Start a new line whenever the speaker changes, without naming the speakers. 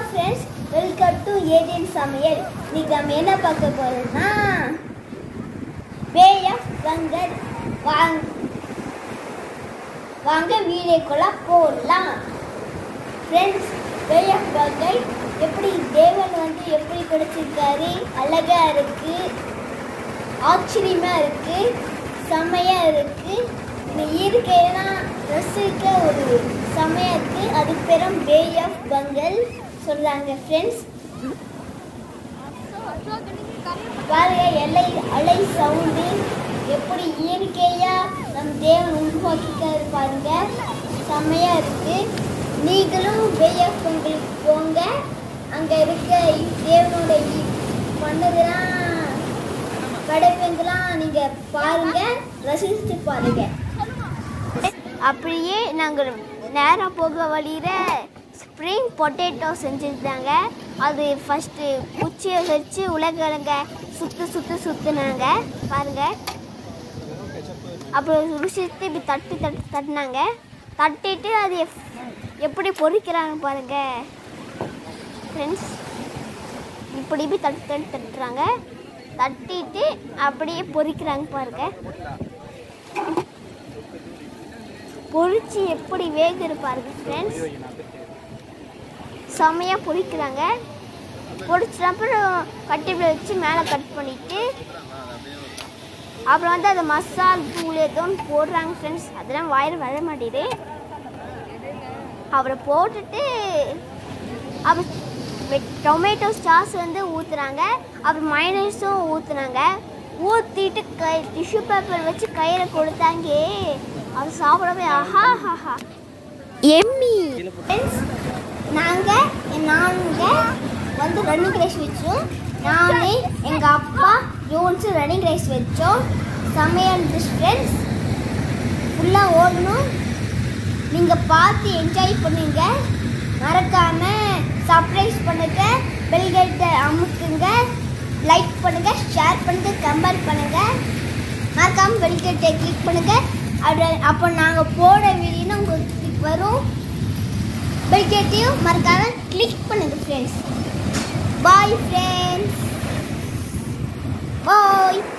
friends welcome to ஏடிஎன் சமையல் இன்னைக்கு நம்ம என்ன பார்க்க போறோம்னா பே ஆஃப் பங்கர் வாங்க வாங்க வீடியோக்குள்ள போடலாம் ஃப்ரெண்ட்ஸ் பே ஆஃப் பங்கர் எப்படி தேவன் வந்து எப்படி கிடைச்சிருக்காரு அழகா இருக்கு ஆச்சரியமா இருக்கு செம்மையா இருக்கு இந்த இயற்கையெல்லாம் ரசிக்க ஒரு செம்மையா இருக்கு அது பேரும் பே ஆஃப் பங்கல் சொல்றாங்க ஃப்ரெண்ட்ஸ் பாருங்க எல்லை அலை சவுண்டு எப்படி இயற்கையா நம் தேவன் உருவாக்கிக்காரு பாருங்க செம்மையா இருக்கு நீங்களும் பே ஆஃப் பங்கலுக்கு போங்க அங்க இருக்க தேவனோட இ- பண்ணதெல்லாம் படைப்புங்கெல்லாம் நீங்க பாருங்க ரசித்து பாருங்க அப்படியே நாங்கள் நேராக போக வழியில ஸ்ப்ரிங் பொட்டேட்டோ செஞ்சுருந்தாங்க அது ஃபஸ்ட்டு குச்சியை வச்சு உலகிழங்க சுற்று சுற்று சுற்றுனாங்க பாருங்க அப்புறம் ருசித்து இப்படி தட்டு தட்டு தட்டினாங்க தட்டிட்டு அது எப்- எப்படி பொரிக்கிறாங்க பாருங்க ஃப்ரெண்ட்ஸ் இப்படி இப்படி தட்டு தட்டு தட்டுறாங்க தட்டிட்டு அப்படியே பொரிக்கிறாங்க பாருங்க பொரிச்சு எப்படி வேகுது பாருங்க ஃப்ரெண்ட்ஸ் செம்மையாக பொரிக்கிறாங்க பொரிச்ச அப்புறம் கட்டிப்பில் வச்சு மேலே கட் பண்ணிட்டு அப்புறம் வந்து அது மசால் தூள் ஏதோ ஒன்று போடுறாங்க ஃப்ரெண்ட்ஸ் அதெல்லாம் வாயில் வர மாட்டேது அப்புறம் போட்டுட்டு அப்புறம் டொமேட்டோ சாஸ் வந்து ஊற்றுறாங்க அப்புறம் மைனஸும் ஊற்றுனாங்க ஊற்றிட்டு கை டிஷ்யூ பேப்பர் வச்சு கையில் கொடுத்தாங்க அது சாப்பிடவே ஆஹா ஹாஹா எம்மி ஃப்ரெண்ட்ஸ் நாங்கள் நாங்கள் வந்து ரன்னிங் ரைஸ் வச்சோம் நான் எங்கள் அப்பா ஜோன்ஸு ரன்னிங் ரைஸ் வச்சோம் செம்மையாக இருந்துச்சு ஃப்ரெண்ட்ஸ் ஃபுல்லாக ஓடணும் நீங்கள் பார்த்து என்ஜாய் பண்ணுங்க மறக்காம சர்ப்ரைஸ் பண்ணுங்க பெல்கேட்டை அமுக்குங்க லைக் பண்ணுங்க ஷேர் பண்ணுங்க கமெண்ட் பண்ணுங்க மறக்காம பெல்கேட்டை கிளிக் பண்ணுங்க அப்படி அப்போ நாங்கள் போட வீடியோன்னு உங்களுக்கு வரும் பெல்கேட்டையும் மறக்காம கிளிக் பண்ணுங்க ஃப்ரெண்ட்ஸ் பாய் ஃப்ரெண்ட்ஸ் பாய்